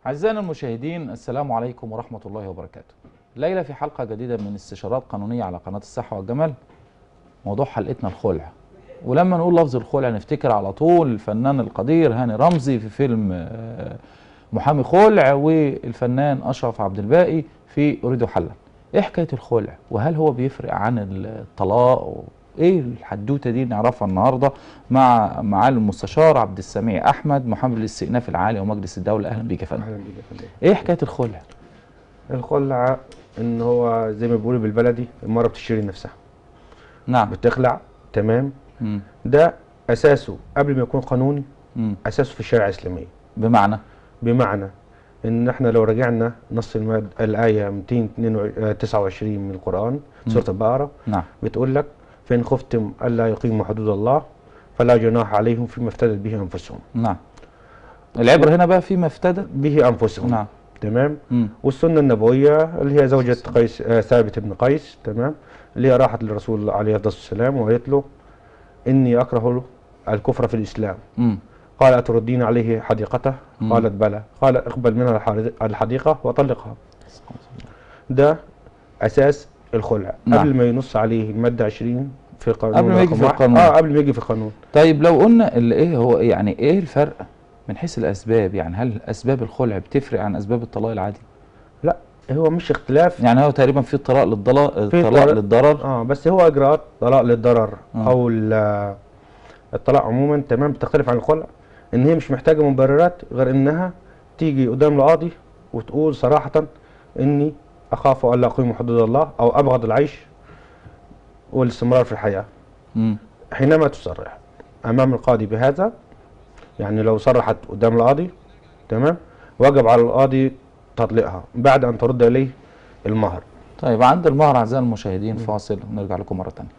أعزائنا المشاهدين السلام عليكم ورحمة الله وبركاته ليلة في حلقة جديدة من استشارات قانونية على قناة الصحة والجمال موضوع حلقتنا الخلع ولما نقول لفظ الخلع نفتكر على طول الفنان القدير هاني رمزي في فيلم آه، محامي خلع والفنان أشرف عبد الباقي في أريد حلا إيه حكاية الخلع وهل هو بيفرق عن الطلاق ايه الحدوته دي نعرفها النهارده مع معالي المستشار عبد السميع احمد محامي الاستئناف العالي ومجلس الدوله اهلا بيك يا فندم اهلا بيك يا فندم ايه حكايه الخلع الخلع ان هو زي ما بيقولوا بالبلدي المرأة بتشتري نفسها نعم بتخلع تمام مم. ده اساسه قبل ما يكون قانوني مم. اساسه في الشريعه الاسلاميه بمعنى بمعنى ان احنا لو رجعنا نص الماد الايه 229 من القران سوره البقره نعم بتقول لك فان خفتم الا يقيموا حدود الله فلا جناح عليهم فيما افتدت به انفسهم نعم العبره هنا بقى فيما افتدت به انفسهم نعم تمام مم. والسنه النبويه اللي هي زوجة قيس آه، ثابت بن قيس تمام اللي هي راحت للرسول عليه الصلاه والسلام وقالت له اني اكره الكفر في الاسلام مم. قال اتردين عليه حديقته مم. قالت بلى قال اقبل منها الحر- الحديقه وطلقها ده اساس الخلع نعم. قبل ما ينص عليه الماده 20 في القانون قبل ما يجي رقم في واحد. القانون. اه قبل ما يجي في القانون طيب لو قلنا اللي ايه هو يعني ايه الفرق من حيث الاسباب يعني هل اسباب الخلع بتفرق عن اسباب الطلاق العادي لا هو مش اختلاف يعني هو تقريبا في الطلاق للضلال في الطلاق طلاق- للضرر اه بس هو اجراءات طلاق للضرر آه. او ال- الطلاق عموما تمام بتختلف عن الخلع ان هي مش محتاجه مبررات غير انها تيجي قدام القاضي وتقول صراحه اني اخاف الا اقيم حدود الله او ابغض العيش والاستمرار في الحياه مم. حينما تصرح امام القاضي بهذا يعني لو صرحت قدام القاضي تمام وجب على القاضي تطليقها بعد ان ترد اليه المهر طيب عند المهر اعزائي المشاهدين فاصل ونرجع لكم مره تانية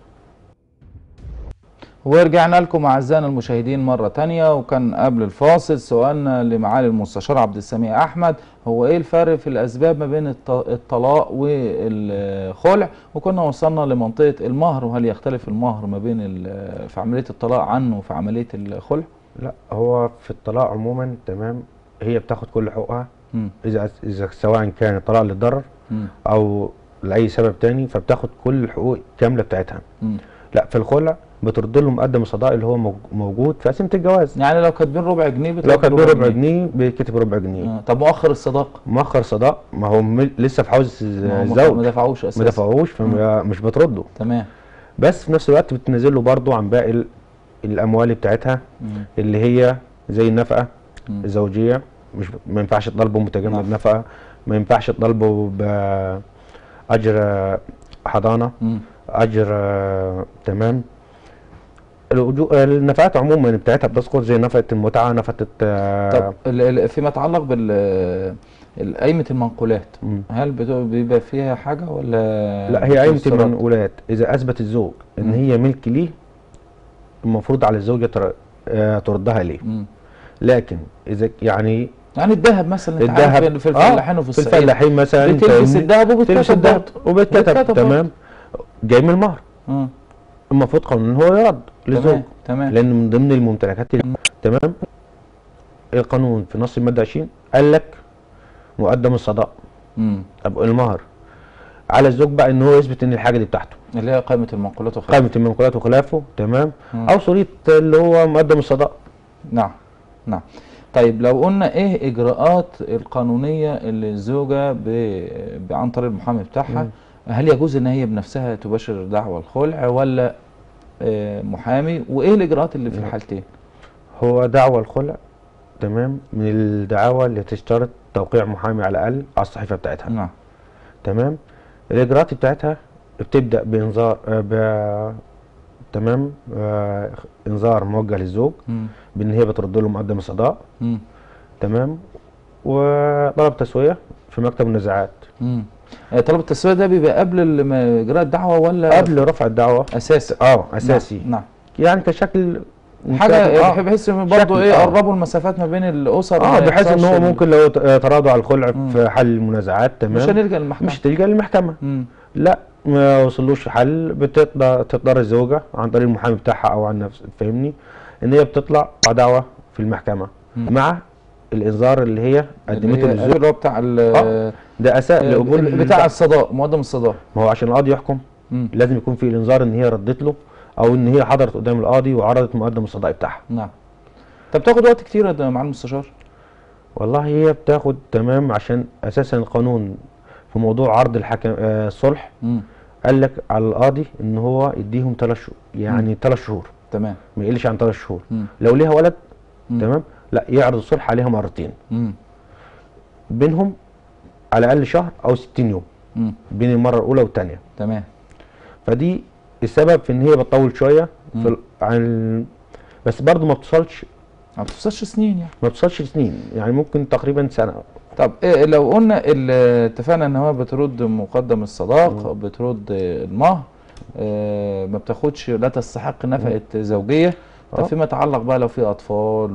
ورجعنا لكم اعزائنا المشاهدين مره تانية وكان قبل الفاصل سؤالنا لمعالي المستشار عبد السميع احمد هو ايه الفرق في الاسباب ما بين الط- الطلاق والخلع وكنا وصلنا لمنطقه المهر وهل يختلف المهر ما بين ال- في عمليه الطلاق عنه وفي عمليه الخلع لا هو في الطلاق عموما تمام هي بتاخد كل حقوقها مم. اذا اذا سواء كان طلاق للضرر مم. او لاي سبب تاني فبتاخد كل الحقوق كامله بتاعتها مم. لا في الخلع بترد له مقدم الصداق اللي هو موج- موجود في قسيمه الجواز يعني لو كاتبين ربع جنيه لو بتاخد كان ربع جنيه بيتكتب ربع جنيه آه. طب مؤخر الصداقه مؤخر صداق ما هو م- لسه في حوز ما هو ما الزوج دفعوش ما اساسا دفعوش فمش بترده تمام بس في نفس الوقت بتنزل له برضه عن باقي ال- الاموال بتاعتها مم. اللي هي زي النفقه مم. الزوجيه مش ما ينفعش تطالبه متجمد نعم. نفقه ما ينفعش تطالبه باجر حضانه مم. اجر آه، تمام الأجو- النفقات عموما بتاعتها بتسقط زي نفقه المتعه نفقه آه، طب ال- ال- فيما يتعلق بال ال- قايمة المنقولات مم. هل بت- بيبقى فيها حاجة ولا لا هي قايمه بتشترط؟ المنقولات اذا اثبت الزوج ان مم. هي ملك ليه المفروض على الزوجه تر- آه، تردها ليه مم. لكن اذا يعني يعني الذهب مثلا انت الذهب عارف في آه، الفلاحين وفي في الصعيد الفلاحين مثلا بتلبس فاهمني؟ الذهب تلبس وبتكتب الذهب برضه. وبتكتب بتكتب تمام جاي من المهر آه. المفروض قانونا هو يرد للزوج تمام تمام لان من ضمن الممتلكات ال- تمام القانون في نص الماده 20 قال لك مقدم الصداق مم. طب المهر على الزوج بقى ان هو يثبت ان الحاجه دي بتاعته اللي هي قائمة المنقولات وخلافه قائمه المنقولات وخلافه تمام مم. او صورة اللي هو مقدم الصداق نعم نعم طيب لو قلنا ايه اجراءات القانونية اللي الزوجة ب... ب... عن طريق المحامي بتاعها مم. هل يجوز ان هي بنفسها تباشر دعوى الخلع ولا آه، محامي وايه الاجراءات اللي في لا. الحالتين هو دعوى الخلع تمام من الدعاوى اللي تشترط توقيع محامي على الاقل على الصحيفه بتاعتها نعم تمام الاجراءات بتاعتها بتبدا بانذار آه ب... تمام آه انذار موجه للزوج مم. بان هي بترد له مقدم الصداق مم. تمام وطلب تسويه في مكتب النزاعات مم. آه، طلب التسوية ده بيبقى قبل ال- ما اجراء الدعوة ولا قبل رفع الدعوه اساسي اه اساسي نعم, نعم. يعني كشكل حاجة آه. بحيث ان شكل، برضه ايه آه. قربوا المسافات ما بين الاسر اه ما بحيث ان يحصلش هو ال- ممكن لو ت- تراضوا على الخلع مم. في حل المنازعات تمام مش هنلجأ للمحكمة مش تلجا للمحكمه مم. لا ما وصلوش حل بتقدر تقدر الزوجه عن طريق المحامي بتاعها او عن نفس فاهمني ان هي بتطلع دعوه في المحكمه مم. مع الانذار اللي هي قدمته اللي للزوج هو بتاع ال آه. ده اساس لقبول بتاع الصداء مقدم الصداء ما هو عشان القاضي يحكم مم. لازم يكون في الانذار ان هي ردت له او ان هي حضرت قدام القاضي وعرضت مقدم الصداء بتاعها نعم طب بتاخد وقت كتير يا مع المستشار والله هي بتاخد تمام عشان اساسا القانون في موضوع عرض الحكم آه الصلح مم. قال لك على القاضي ان هو يديهم ثلاث شهور يعني ثلاث شهور تمام ما يقلش عن ثلاث شهور مم. لو ليها ولد مم. تمام لا يعرض الصلح عليها مرتين مم. بينهم على الاقل شهر او 60 يوم مم. بين المره الاولى والثانيه تمام فدي السبب في ان هي بتطول شويه مم. في ال- عن ال- بس برضه ما بتوصلش ما بتوصلش سنين يعني ما بتوصلش سنين يعني ممكن تقريبا سنه طب إيه لو قلنا ال- اتفقنا ان هو بترد مقدم الصداق بترد المهر آه، ما بتاخدش لا تستحق نفقه زوجيه طب آه. فيما يتعلق بقى لو في اطفال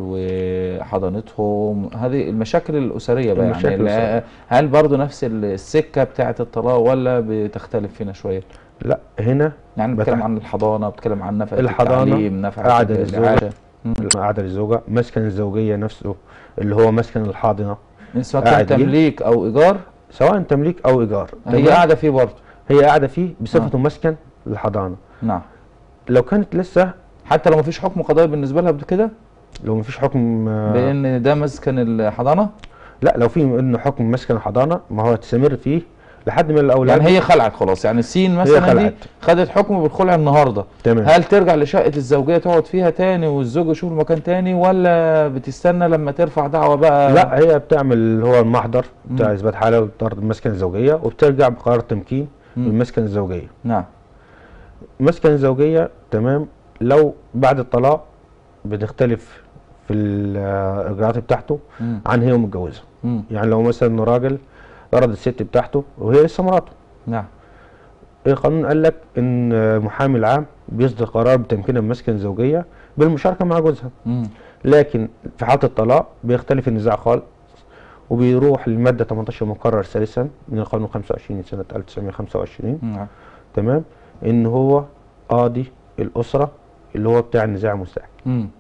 وحضانتهم هذه المشاكل الاسريه بقى المشاكل يعني لا- الأسرية. هل برضو نفس السكه بتاعه الطلاق ولا بتختلف فينا شويه لا هنا يعني بتكلم بتع- عن الحضانه بتكلم عن نفقه الحضانة، التعليم نفقه قعدة الزوجة. الإعاشة. قعدة الزوجه مسكن الزوجيه نفسه اللي هو مسكن الحاضنه سواء كان قاعد فيه. تمليك او ايجار سواء تمليك او ايجار هي تمام؟ قاعده فيه برضه هي قاعده فيه بصفته مسكن للحضانه نعم لو كانت لسه حتى لو ما فيش حكم قضائي بالنسبه لها كده لو مفيش حكم آه، بان ده مسكن الحضانه لا لو في انه حكم مسكن الحضانه ما هو تستمر فيه لحد من الاولاد يعني هي خلعت خلاص يعني سين مثلا دي خلعت. خدت حكم بالخلع النهارده تمام هل ترجع لشقه الزوجيه تقعد فيها تاني والزوج يشوف مكان تاني ولا بتستنى لما ترفع دعوه بقى لا هي بتعمل اللي هو المحضر بتاع مم. اثبات حاله وطرد المسكن الزوجيه وبترجع بقرار تمكين مم. من المسكن الزوجيه نعم المسكن الزوجيه تمام لو بعد الطلاق بتختلف في الاجراءات بتاعته مم. عن هي ومتجوزه مم. يعني لو مثلا إنه راجل طرد الست بتاعته وهي لسه مراته نعم القانون قال لك ان المحامي العام بيصدر قرار بتمكين من مسكن الزوجيه بالمشاركه مع جوزها مم. لكن في حاله الطلاق بيختلف النزاع خالص وبيروح للماده 18 مقرر ثالثا من القانون 25 سنه 1925 نعم تمام ان هو قاضي الاسره اللي هو بتاع النزاع المستعجل مم.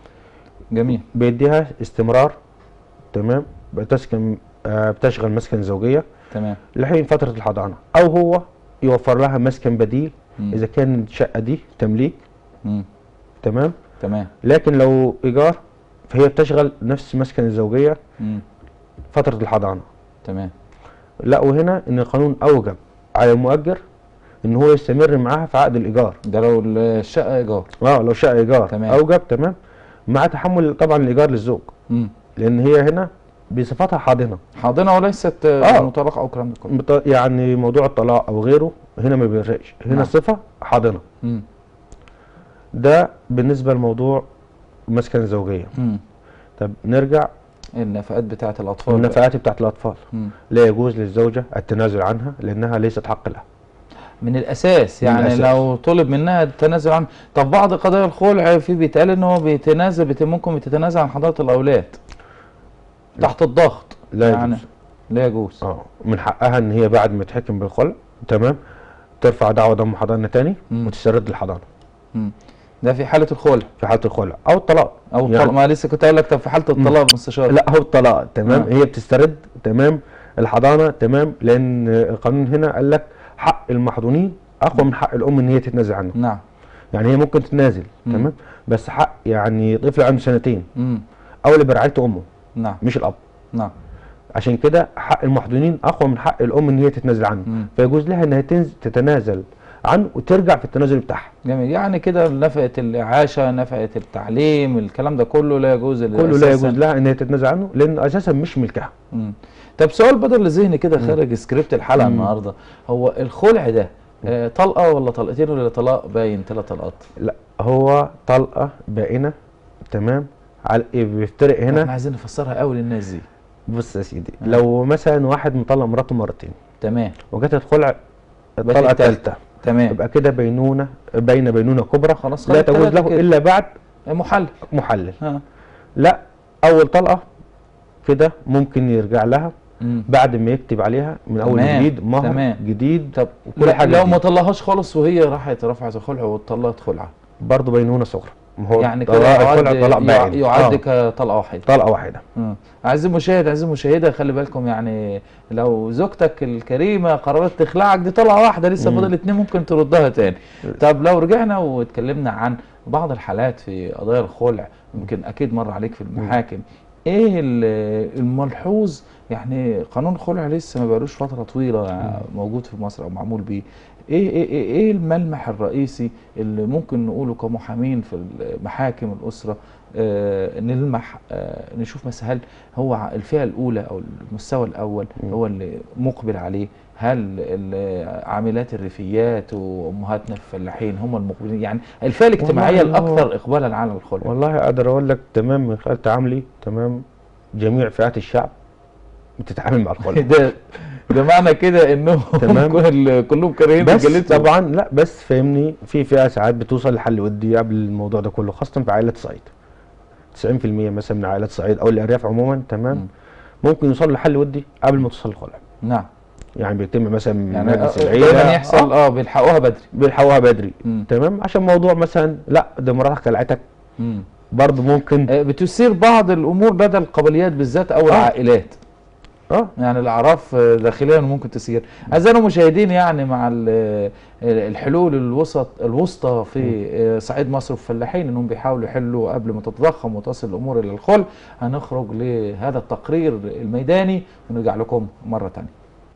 جميل بيديها استمرار تمام بتسكن آه بتشغل مسكن زوجيه تمام لحين فتره الحضانه او هو يوفر لها مسكن بديل مم. اذا كان الشقه دي تمليك مم. تمام تمام لكن لو ايجار فهي بتشغل نفس مسكن الزوجيه مم. فتره الحضانه تمام لا وهنا ان القانون اوجب على المؤجر ان هو يستمر معاها في عقد الايجار ده لو الشقه ايجار اه لو شقه ايجار تمام. اوجب تمام مع تحمل طبعا الايجار للزوج مم. لان هي هنا بصفتها حاضنه حاضنه وليست آه. مطلقه او الكلام ده كله بط- يعني موضوع الطلاق او غيره هنا ما بيفرقش هنا نعم. صفه حاضنه مم. ده بالنسبه لموضوع مسكن الزوجيه مم. طب نرجع النفقات بتاعه الاطفال بقى. النفقات بتاعت الاطفال مم. لا يجوز للزوجه التنازل عنها لانها ليست حق لها من الاساس من يعني الأساس. لو طلب منها التنازل عن طب بعض قضايا الخلع في بيتقال ان هو بيتنازل بت... ممكن بتتنازل عن حضانه الاولاد لا. تحت الضغط لا يعني يجوز لا يجوز اه من حقها ان هي بعد ما تحكم بالخلع تمام ترفع دعوى ضم حضانه تاني مم. وتسترد الحضانه مم. ده في حاله الخلع في حاله الخلع او الطلاق او يعني- الطلاق ما لسه كنت اقول لك طب في حاله الطلاق مستشار لا هو الطلاق تمام آه. هي بتسترد تمام الحضانه تمام لان القانون هنا قال لك حق المحظونين اقوى من حق الام ان هي تتنازل عنه نعم يعني هي ممكن تتنازل مم. تمام بس حق يعني طفل عنده سنتين مم. اولى برعايه امه نعم مش الاب نعم عشان كده حق المحظونين اقوى من حق الام ان هي تتنازل عنه مم. فيجوز لها انها تنز- تتنازل عنه وترجع في التنازل بتاعها جميل يعني كده نفقه الاعاشه نفقه التعليم الكلام ده كله لا يجوز كله لا أساساً. يجوز لها ان هي تتنازل عنه لان اساسا مش ملكها مم. طب سؤال بدل لذهني كده خارج سكريبت الحلقه مم. النهارده هو الخلع ده آه، طلقه ولا طلقتين ولا طلاق باين ثلاث طلقات لا هو طلقه بائنه تمام على إيه بيفترق احنا هنا عايزين نفسرها قوي للناس دي بص يا سيدي آه. لو مثلا واحد مطلق مراته مرتين تمام وجت الخلع بقت الطلقه التالتة. الثالثه تمام يبقى كده بينونه بين بينونه كبرى خلاص لا خدت تجوز تلاتة له كده. الا بعد محل محلل ها لا اول طلقه كده ممكن يرجع لها مم. بعد ما يكتب عليها من اول تمام، جديد مهر تمام. جديد طب وكل لا- حاجه لو جديد. ما طلقهاش خالص وهي راحت رفعت الخلع وطلقت خلعه برضه بينونه صغرى ما هو يعني كده طلاق الخلع يعد طلاق يع- باين يعد آه، كطلقه واحده طلقه واحده مم. عزيزي المشاهد عزيزي المشاهده خلي بالكم يعني لو زوجتك الكريمه قررت تخلعك دي طلقه واحده لسه مم. فاضل اتنين ممكن تردها تاني طب لو رجعنا واتكلمنا عن بعض الحالات في قضايا الخلع يمكن اكيد مر عليك في المحاكم ايه ال- الملحوظ يعني قانون الخلع لسه ما بقالوش فتره طويله موجود في مصر او معمول بيه ايه ايه ايه, إيه الملمح الرئيسي اللي ممكن نقوله كمحامين في محاكم الاسره آه نلمح آه نشوف مثلا هل هو الفئه الاولى او المستوى الاول مم. هو اللي مقبل عليه هل ال- عاملات الريفيات وامهاتنا الفلاحين هم المقبلين يعني الفئه الاجتماعيه والله هو- الاكثر اقبالا على الخلع والله اقدر اقول لك تمام من خلال تعاملي تمام جميع فئات الشعب بتتعامل مع الخلع ده ده معنى كده انهم تمام. كل كلهم كارهين بس رجالتهم. طبعا لا بس فاهمني في فئه ساعات بتوصل لحل ودي قبل الموضوع ده كله خاصه في عائلات الصعيد 90% مثلا من عائلات الصعيد او الارياف عموما مم. تمام ممكن يوصل لحل ودي قبل ما توصل الخلع نعم يعني بيتم مثلا من يعني مجلس آه، العيله دايما يحصل آه، اه بيلحقوها بدري بيلحقوها بدري مم. تمام عشان موضوع مثلا لا ده مراتك خلعتك مم. برضه ممكن آه، بتثير بعض الامور لدى القبليات بالذات او آه. العائلات اه يعني الاعراف آه، داخليا ممكن تثير اعزائنا المشاهدين يعني مع ال- آه، الحلول الوسط الوسطى في آه، صعيد مصر والفلاحين انهم بيحاولوا يحلوا قبل ما تتضخم وتصل الامور الى الخل هنخرج لهذا التقرير الميداني ونرجع لكم مره ثانيه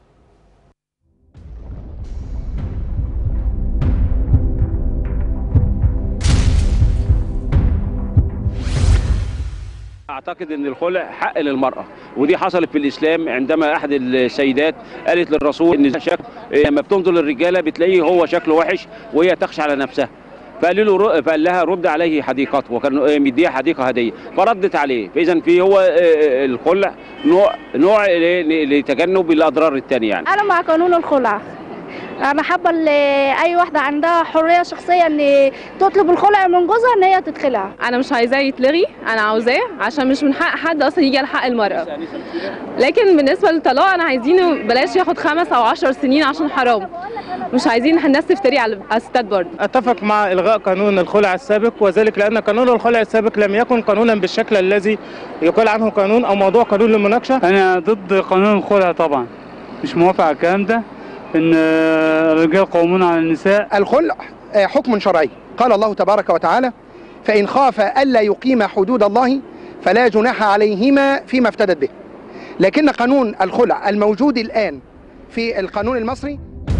اعتقد ان الخلع حق للمراه ودي حصلت في الاسلام عندما احد السيدات قالت للرسول ان شكل لما بتنظر للرجاله بتلاقيه هو شكله وحش وهي تخشى على نفسها فقال له ر- فقال لها رد عليه حديقته وكان مديها حديقه هديه فردت عليه فاذا في هو آه، الخلع نوع نوع ل- لتجنب الاضرار الثانيه يعني انا مع قانون الخلع انا حابه ان اي واحده عندها حريه شخصيه ان تطلب الخلع من جوزها ان هي تتخلع انا مش عايزاه يتلغي انا عاوزاه عشان مش من حق حد اصلا يجي على حق المراه لكن بالنسبه للطلاق انا عايزينه بلاش ياخد خمس او عشر سنين عشان حرام مش عايزين الناس تفتري على على الستات برضه أتفق مع إلغاء قانون الخلع السابق وذلك لأن قانون الخلع السابق لم يكن قانونا بالشكل الذي يقال عنه قانون أو موضوع قانون للمناقشة انا ضد قانون الخلع طبعا مش موافق على الكلام ده ان آه، الرجال قوامون على النساء الخلع آه، حكم شرعي قال الله تبارك وتعالى فإن خاف ألا يقيم حدود الله فلا جناح عليهما فيما افتدت به لكن قانون الخلع الموجود الآن في القانون المصري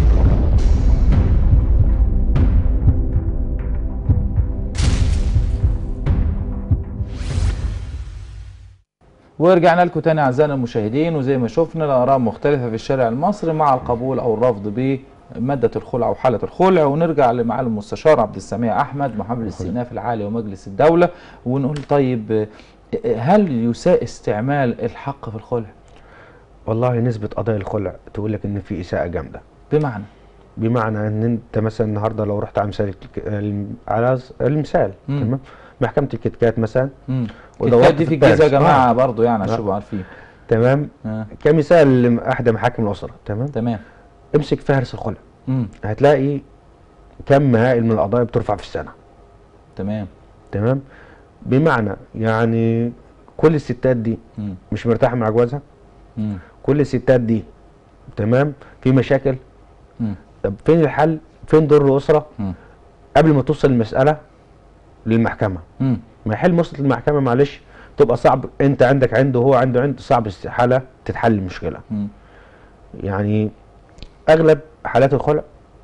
ورجعنا لكم تاني اعزائنا المشاهدين وزي ما شفنا الاراء مختلفه في الشارع المصري مع القبول او الرفض بماده الخلع او حاله الخلع ونرجع لمعالي المستشار عبد السميع احمد محامي الاستئناف العالي ومجلس الدوله ونقول طيب آه، هل يساء استعمال الحق في الخلع والله نسبه قضايا الخلع تقول لك ان في اساءه جامده بمعنى بمعنى ان انت مثلا النهارده لو رحت على مثال الك- الم- على ز- المثال مم. تمام محكمه الكتكات مثلا امم ودورت الكتاب دي في البارز. الجيزه يا جماعه آه. برضو يعني عشان آه. تبقوا عارفين تمام آه. كمثال لاحدى محاكم الاسره تمام تمام امسك فهرس الخلع امم هتلاقي كم هائل من القضايا بترفع في السنه تمام تمام بمعنى يعني كل الستات دي امم مش مرتاحه مع جوازها امم كل الستات دي تمام في مشاكل مم. طب فين الحل فين دور الاسره مم. قبل ما توصل المساله للمحكمه امم ما يحل وصلت المحكمه معلش تبقى صعب انت عندك عنده وهو عنده عنده صعب استحاله تتحل المشكله مم. يعني اغلب حالات الخلع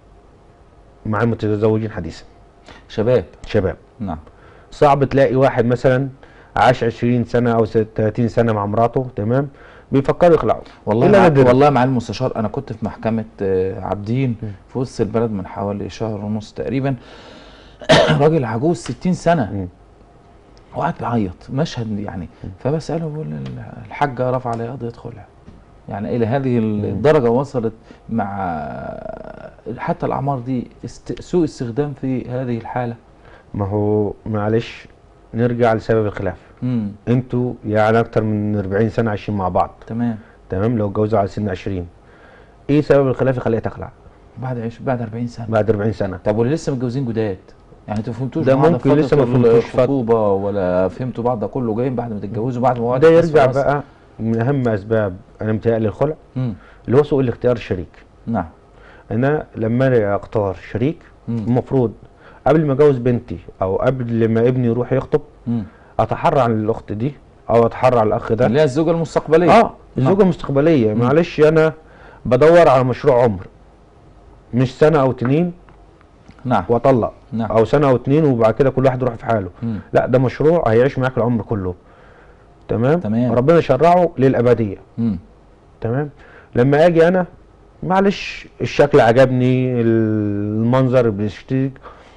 مع المتزوجين حديثا شباب شباب نعم صعب تلاقي واحد مثلا عاش 20 سنه او 30 سنه مع مراته تمام بيفكروا يخلعوا والله إلا مع نادراً. والله مع المستشار انا كنت في محكمه آه، عابدين في وسط البلد من حوالي شهر ونص تقريبا راجل عجوز 60 سنه مم. وقعد بيعيط مشهد يعني فبساله بقول الحاجه رفع علي قضيه خلع يعني الى هذه الدرجه وصلت مع حتى الاعمار دي است... سوء استخدام في هذه الحاله ما هو معلش نرجع لسبب الخلاف امم انتوا يعني اكتر من 40 سنه عايشين مع بعض تمام تمام لو اتجوزوا على سن 20 ايه سبب الخلاف يخليها تخلع بعد عيش بعد 40 سنه بعد 40 سنه طب واللي لسه متجوزين جداد يعني انتوا فهمتوش ده بعض ممكن فترة لسه ما فهمتوش فترة. الخطوبه ولا فهمتوا بعض ده كله جايين بعد ما تتجوزوا بعد ما وقت ده يرجع التصفية بس؟ بقى من اهم اسباب انا متهيألي الخلع مم. اللي هو سوء الاختيار الشريك نعم انا لما أنا اختار شريك مم. المفروض قبل ما اجوز بنتي او قبل ما ابني يروح يخطب مم. اتحرى عن الاخت دي او اتحرى على الاخ ده اللي هي الزوجه المستقبليه اه الزوجه المستقبليه معلش انا بدور على مشروع عمر مش سنه او اتنين نعم واطلق نعم او سنه او اتنين وبعد كده كل واحد يروح في حاله مم. لا ده مشروع هيعيش معاك العمر كله تمام تمام. ربنا شرعه للابديه مم. تمام لما اجي انا معلش الشكل عجبني المنظر بيشتيك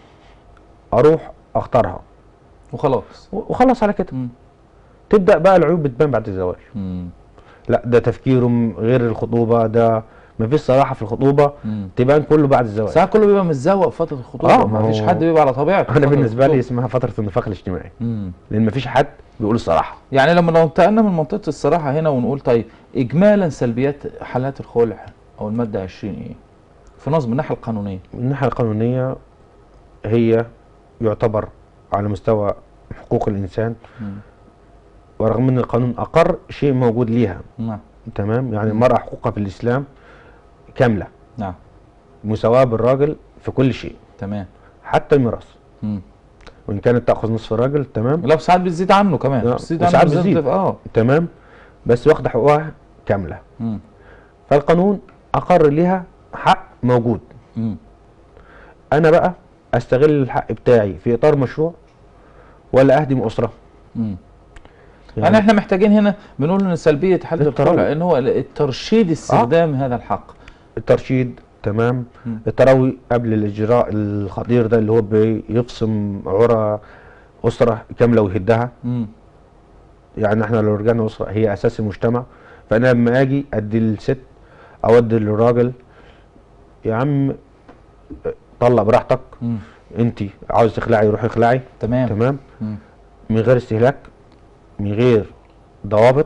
اروح اختارها وخلاص وخلص على كده مم. تبدا بقى العيوب بتبان بعد الزواج مم. لا ده تفكيره م- غير الخطوبه ده مفيش صراحه في الخطوبه مم. تبان كله بعد الزواج ساعات كله بيبقى متزوق في فتره الخطوبه آه، ما ما فيش هو- حد بيبقى على طبيعته انا فترة بالنسبه لي الخطوبة. اسمها فتره النفاق الاجتماعي مم. لان مفيش حد بيقول الصراحه يعني لما لو انتقلنا من منطقه الصراحه هنا ونقول طيب اجمالا سلبيات حالات الخلع او الماده 20 ايه؟ في نظم الناحيه القانونيه من الناحيه القانونيه هي يعتبر على مستوى حقوق الانسان مم. ورغم ان القانون اقر شيء موجود ليها نعم تمام يعني المراه حقوقها في الاسلام كامله نعم مساواه بالراجل في كل شيء تمام حتى الميراث مم. وان كانت تاخذ نصف الراجل تمام لا ساعات بتزيد عنه كمان آه، بتزيد وساعات عنه بتزيد. بتبقى- اه تمام بس واخده حقوقها كامله مم. فالقانون اقر ليها حق موجود مم. انا بقى استغل الحق بتاعي في اطار مشروع ولا اهدم اسره مم. يعني احنا محتاجين هنا بنقول ان سلبيه حاله التروي. الخلع ان هو الترشيد استخدام هذا الحق الترشيد تمام مم. التروي قبل الاجراء الخطير ده اللي هو بيفصم عرى اسره كامله ويهدها مم. يعني احنا لو رجعنا اسره هي اساس المجتمع فانا لما اجي ادي الست او ادي للراجل يا عم طلق براحتك مم. انت عاوز تخلعي روحي اخلعي تمام تمام مم. من غير استهلاك من غير ضوابط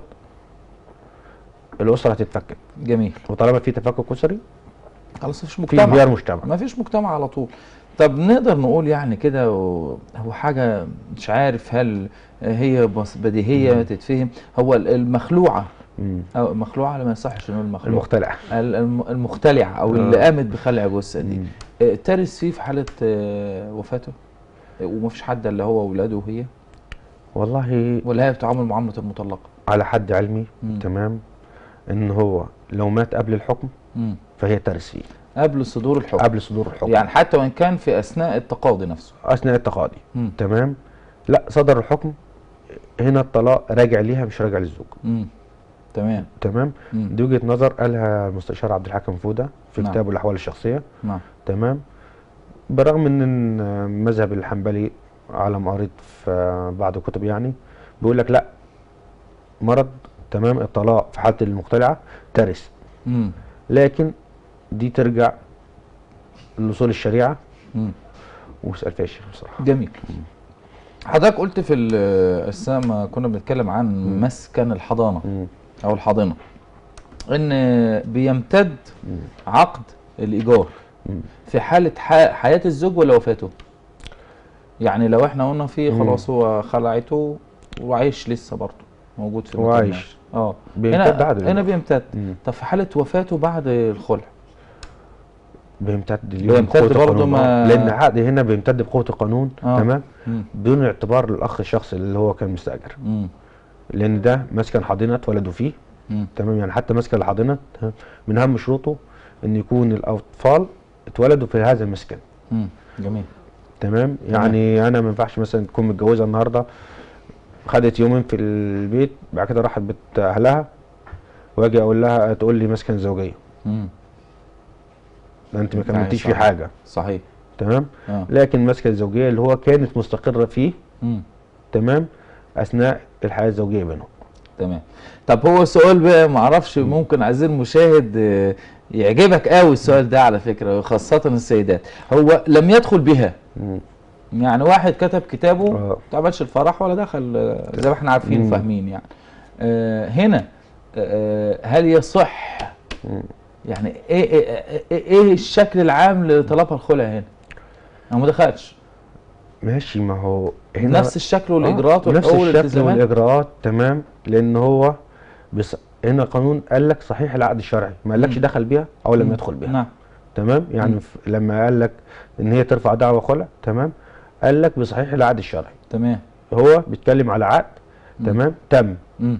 الاسره هتتفكك جميل وطالما في تفكك اسري خلاص مفيش في مجتمع انهيار مجتمع ما فيش مجتمع على طول طب نقدر نقول يعني كده و- هو حاجة مش عارف هل هي بس- بديهية تتفهم هو ال- المخلوعة مم. أو مخلوعة ما يصحش نقول مخلوعة المختلع ال- الم- المختلعة أو اللي آه. قامت بخلع جثة دي مم. آه، ترث فيه في حالة آه، وفاته آه، ومفيش حد إلا هو وولاده وهي والله ولا هي بتعامل معاملة المطلقة على حد علمي مم. تمام ان هو لو مات قبل الحكم مم. فهي ترث فيه قبل صدور الحكم قبل صدور الحكم يعني حتى وإن كان في أثناء التقاضي نفسه اثناء التقاضي مم. تمام لا صدر الحكم هنا الطلاق راجع ليها مش راجع للزوج مم. تمام تمام مم. دي وجهه نظر قالها المستشار عبد الحكم فوده في نعم. كتابه الاحوال الشخصيه نعم تمام برغم ان المذهب الحنبلي على ما قريت في بعض الكتب يعني بيقول لك لا مرض تمام الطلاق في حاله المختلعه ترث مم. لكن دي ترجع لأصول الشريعه مم. واسال فيها الشيخ بصراحه جميل حضرتك قلت في ال- اثناء ما كنا بنتكلم عن مم. مسكن الحضانه مم. او الحاضنه ان بيمتد مم. عقد الايجار مم. في حاله ح- حياه الزوج ولا وفاته يعني لو احنا قلنا في مم. خلاص هو خلعته وعايش لسه برضه موجود في مكان وعايش. ما. اه بيمتد هنا بعد هنا الوفاة. بيمتد مم. طب في حاله وفاته بعد الخلع بيمتد اليوم بيمتد بقوة برضه القانون. ما- آه. لان العقد هنا بيمتد بقوه القانون آه. تمام مم. بدون اعتبار للاخ الشخص اللي هو كان مستاجر مم. لان ده مسكن حاضنه اتولدوا فيه مم. تمام يعني حتى مسكن الحاضنه تمام، من اهم شروطه ان يكون الاطفال اتولدوا في هذا المسكن مم. جميل تمام يعني انا ما ينفعش مثلا تكون متجوزه النهارده خدت يومين في البيت بعد كده راحت بيت اهلها واجي اقول لها تقول لي مسكن زوجيه مم. ده انت ما يعني كملتيش فيه صحيح. حاجه صحيح تمام اه لكن مسكن الزوجيه اللي هو كانت مستقره فيه مم. تمام اثناء الحياه الزوجيه بينهم تمام طب هو سؤال بقى معرفش ممكن عايزين المشاهد آه، يعجبك قوي السؤال ده على فكرة خاصة السيدات هو لم يدخل بها مم. يعني واحد كتب كتابه آه. ما تعملش الفرح ولا دخل آه، زي ما احنا عارفين مم. وفاهمين يعني آه، هنا آه، هل يصح مم. يعني ايه ايه, إيه, ايه الشكل العام لطلبها الخلع هنا؟ هو ما دخلش ماشي ما هو هنا نفس الشكل والاجراءات آه، نفس والحقوق الشكل والالتزامات والاجراءات تمام لان هو بس هنا قانون قال لك صحيح العقد الشرعي ما قالكش مم. دخل بيها او لم مم. يدخل بيها نعم تمام مم. يعني ف- لما قال لك ان هي ترفع دعوى خلع تمام قال لك بصحيح العقد الشرعي تمام هو بيتكلم على عقد مم. تمام تم مم.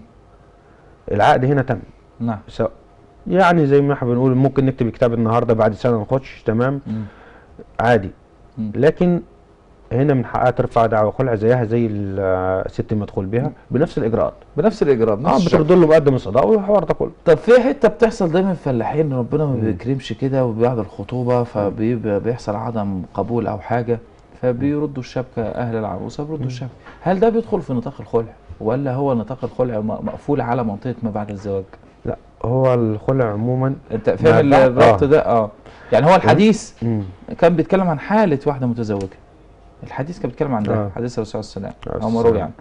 العقد هنا تم نعم سواء يعني زي ما احنا بنقول ممكن نكتب كتاب النهارده بعد سنه نخش تمام مم. عادي مم. لكن هنا من حقها ترفع دعوى خلع زيها زي ال- الست المدخول بها بنفس الاجراءات بنفس الاجراءات اه نفس الشكل. بترد له مقدم الصداق والحوار ده كله طب في حته بتحصل دايما في الفلاحين ربنا ما مم. بيكرمش كده وبعد الخطوبه فبيحصل عدم قبول او حاجه فبيردوا الشبكه اهل العروسه بيردوا الشبكه هل ده بيدخل في نطاق الخلع ولا هو نطاق الخلع م- مقفول على منطقه ما بعد الزواج لا هو الخلع عموما انت فاهم ما بعد- الربط آه. ده اه يعني هو الحديث مم. كان بيتكلم عن حاله واحده متزوجه الحديث كان بيتكلم عن ده آه. حديث الرسول صلى الله عليه وسلم عليه او الصلاة مروي يعني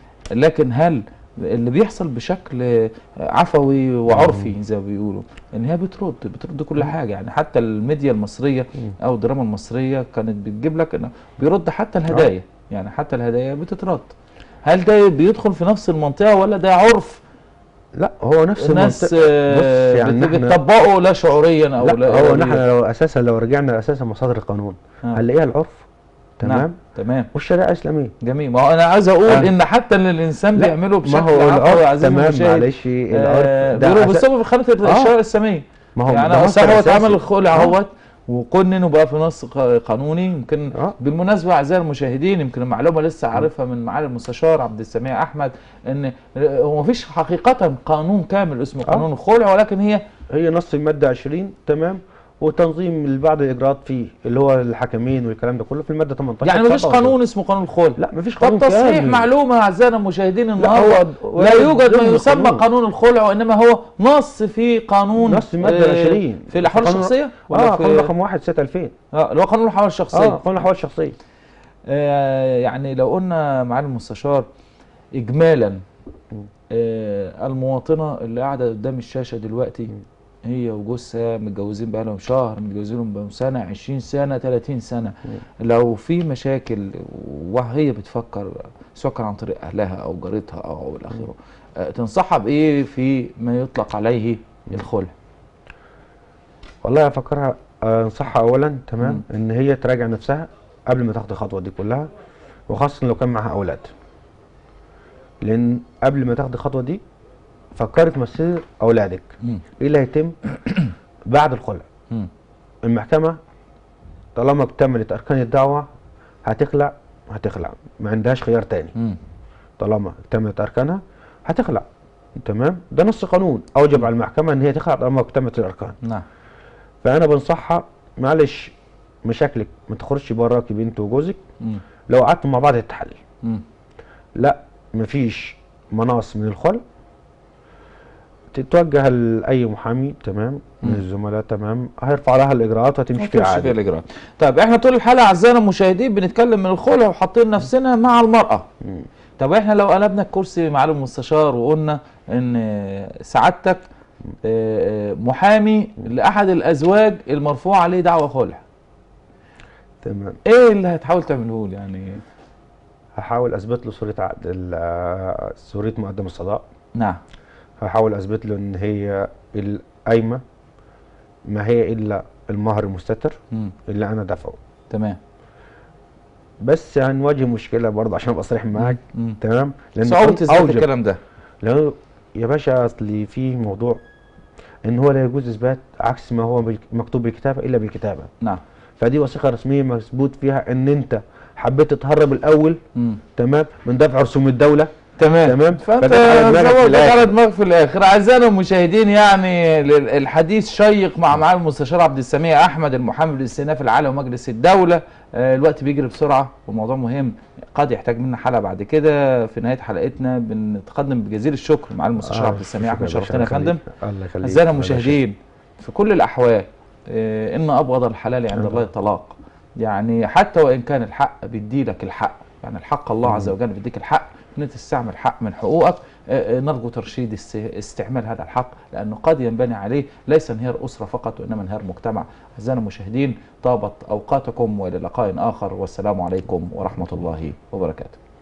لكن هل اللي بيحصل بشكل عفوي وعرفي زي ما بيقولوا ان هي بترد بترد كل حاجه يعني حتى الميديا المصريه او الدراما المصريه كانت بتجيب لك انه بيرد حتى الهدايا يعني حتى الهدايا بتترد هل ده بيدخل في نفس المنطقه ولا ده عرف لا هو نفس الناس المنطقة آه، بص يعني بت- احنا- بتطبقه لا شعوريا او لا, لا هو إرادياً. نحن لو اساسا لو رجعنا اساسا مصادر القانون آه. هنلاقيها العرف تمام نعم تمام والشريعه الاسلاميه جميل ما هو انا عايز اقول آه. ان حتى اللي الانسان لا، بيعمله ما بشكل هو عفوي العرف عزيزي تمام المشاهد معلش آه العرف بيقولوا أساس- بسبب خانه آه. الشريعه الاسلاميه ما هو يعني ده اصل مصدر هو أساسي. اتعمل الخلع آه. اهوت وقنن وبقى في نص ق- قانوني يمكن آه. بالمناسبه اعزائي المشاهدين يمكن المعلومه لسه عارفها من معالي المستشار عبد السميع احمد ان هو مفيش حقيقه قانون كامل اسمه آه. قانون الخلع ولكن هي هي نص الماده 20 تمام وتنظيم بعض الاجراءات فيه اللي هو الحكمين والكلام ده كله في الماده 18 يعني مفيش طبعاً. قانون اسمه قانون الخلع لا مفيش طب قانون تصحيح كامل. معلومه اعزائنا المشاهدين لا النهارده هو لا يوجد ما ضمن يسمى القانون. قانون الخلع وانما هو نص في قانون نص الماده آه، 20 في الاحوال قانون- الشخصيه اه في- قانون رقم 1 سنه 2000 اه اللي هو قانون الاحوال الشخصيه اه قانون الاحوال الشخصيه آه يعني لو قلنا معالي المستشار اجمالا آه المواطنه اللي قاعده قدام الشاشه دلوقتي هي وجوزها متجوزين بقالهم شهر متجوزين بقالهم سنه 20 سنه 30 سنه لو في مشاكل وهي بتفكر سواء كان عن طريق اهلها او جارتها او الى اخره آه تنصحها بايه في ما يطلق عليه الخلع والله افكرها آه، انصحها اولا تمام ان هي تراجع نفسها قبل ما تاخد الخطوه دي كلها وخاصه لو كان معاها اولاد لان قبل ما تاخد الخطوه دي فكري في مصير اولادك مم. ايه اللي هيتم بعد الخلع مم. المحكمه طالما اكتملت اركان الدعوه هتخلع هتخلع ما عندهاش خيار تاني مم. طالما اكتملت اركانها هتخلع تمام ده نص قانون اوجب على المحكمه ان هي تخلع طالما اكتملت الاركان نعم فانا بنصحها معلش مشاكلك ما تخرجش براكي بنت وجوزك مم. لو قعدتوا مع بعض تتحل مم. لا مفيش مناص من الخلع تتوجه لاي محامي تمام من مم. الزملاء تمام هيرفع لها الاجراءات وهتمشي فيها مفيش فيها عادي الاجراءات طيب احنا طول الحلقه اعزائنا المشاهدين بنتكلم من الخلع وحاطين نفسنا مع المراه مم. طب احنا لو قلبنا الكرسي معالي المستشار وقلنا ان سعادتك آه، آه، محامي لاحد الازواج المرفوع عليه دعوى خلع تمام ايه اللي هتحاول تعمله لي يعني هحاول اثبت له صوره عقد ال- صوره مقدم الصداق نعم هحاول اثبت له ان هي القايمه ما هي الا المهر المستتر مم. اللي انا دافعه تمام بس هنواجه مشكله برضه عشان ابقى صريح معاك مم. تمام لان صعوبة القانون اثبات أوجب. الكلام ده لانه يا باشا اصل في موضوع ان هو لا يجوز اثبات عكس ما هو بالك- مكتوب بالكتابه الا بالكتابه نعم فدي وثيقه رسميه مثبوت فيها ان انت حبيت تتهرب الاول مم. تمام من دفع رسوم الدوله تمام تمام فانت فجت على دماغك في زودت الآخر. على دماغك في الاخر اعزائنا المشاهدين يعني ال- الحديث شيق مع معالي المستشار عبد السميع احمد المحامي بالاستئناف العالي ومجلس الدوله آه، الوقت بيجري بسرعه والموضوع مهم قد يحتاج منا حلقه بعد كده في نهايه حلقتنا بنتقدم بجزيل الشكر مع المستشار آه، عبد السميع احمد شكراً يا شرفتنا يا باشا، فندم الله يخليك. الله يخليك اعزائنا الله يخليك. المشاهدين في كل الاحوال آه، ان ابغض الحلال عند الله الطلاق يعني حتى وان كان الحق بيديلك الحق يعني الحق الله عز وجل بيديك الحق ان انت تستعمل حق من حقوقك آه، آه، نرجو ترشيد است- استعمال هذا الحق لأنه قد ينبني عليه ليس انهيار أسرة فقط وإنما انهيار مجتمع أعزائنا المشاهدين طابت أوقاتكم وإلى لقاء آخر والسلام عليكم ورحمة الله وبركاته